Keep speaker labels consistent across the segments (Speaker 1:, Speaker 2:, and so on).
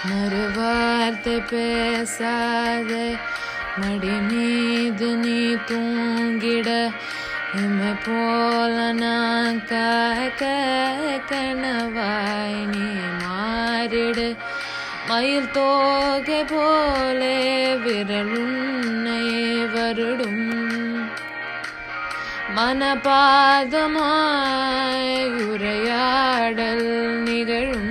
Speaker 1: மறுவார்த்தை பேசாத மடி மீது நீ தூங்கிட இமை போல நான் காக்க கனவாய் நீ மாறிடு மயில் தோகை போலே விரலுன்னை வருடும் மனபாதமாய் உரையாடல் நிகழும்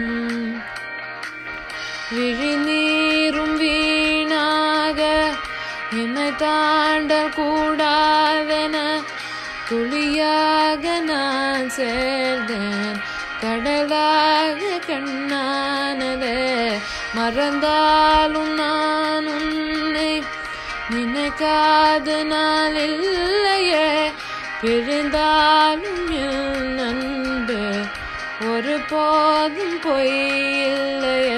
Speaker 1: விழிநீரும் வீணாக என்னை தாண்டல் கூடாதென துளியாக நான் சேர்ந்தேன் கடலாக கண்ணானதே மறந்தாலும் நான் உன்னை நினைக்காத நாள் இல்லையே பிரிந்தாலும் என் நண்பு ஒரு போதும் பொய் இல்லையே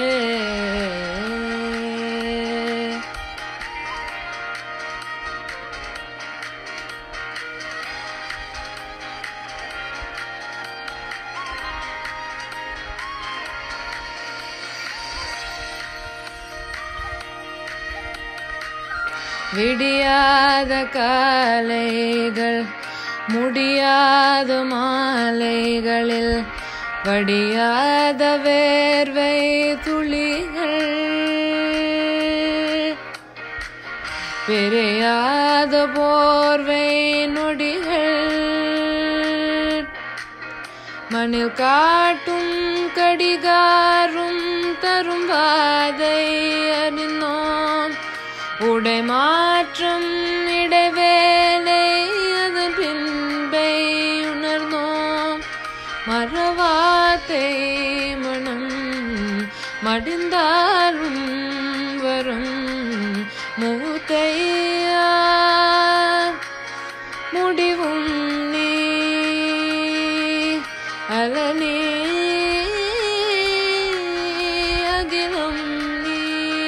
Speaker 1: விடியாத காலைகள் முடியாத மாலைகளில் வடியாத வேர்வை துளிகள் பிரியாத போர்வை நொடிகள் மணில் காட்டும் கடிகாரும் தரும் பாதை அறிந்தோம் உடை மாற்றம் இடைவேளை அதன் பின்பை உணர்ந்தோம் மறவாத்தை மனம் மடிந்தாலும் வரும் மூத்தையா முடிவும் நீ அலனே அகிலம் நீ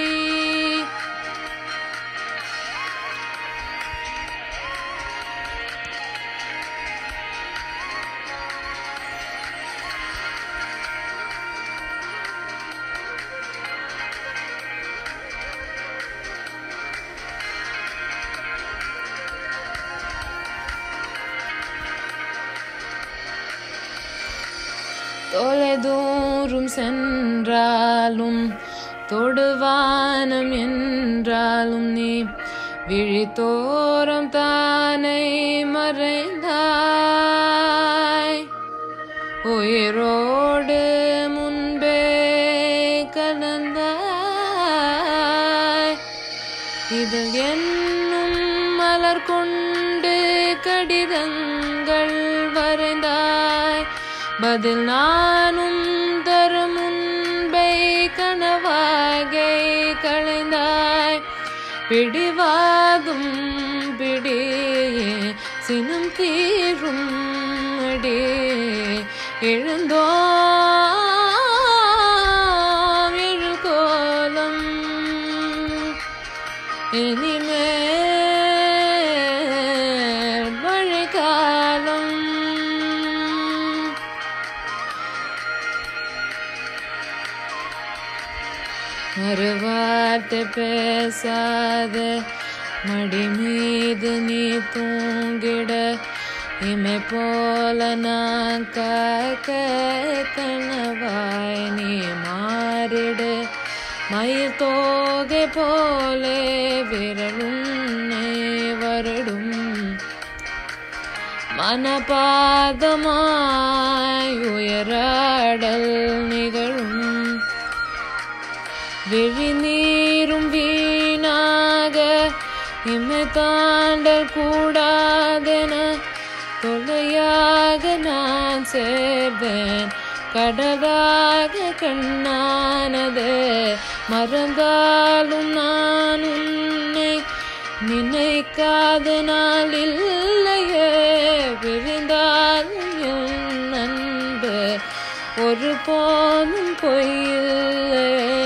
Speaker 1: தொலைதூரும் சென்றாலும் தொடுவானம் என்றாலும் நீ விழித்தோரம் தானை மறைந்தாய் உயிரோடு முன்பே கலந்தாய் இதில் என்னும் மலர் கொண்டு கடிதங்கள் வரைந்தாய் பதில் நானும் தரும் முன்பை கனவாகை களைந்தாய் பிடிவாதும் பிடியே சினம் தீரும் அடே எழுந்தோம் எழுகோலம் இனிமேல் மழைக்காலம் ஒரு வார்த்தை பேசாத மடி மீது நீ தூங்கிட இமை போல நான் காக்க கனவாய் நீ மாறிடு மயில் தோகை போலே விரலுன்னை வருடும் மனபாதமாய் உயராடல் நிகழும் விழிநீரும் வீணாக இமை தாண்டல் கூடாதென தொலையாக நான் சேர்ந்தேன் கடலாக கண்ணானது மறந்தாலும் நான் உன்னை நினைக்காத நாள் இல்லையே விழுந்தாலும் என் நண்பு ஒரு போதும் பொய்யில்லையே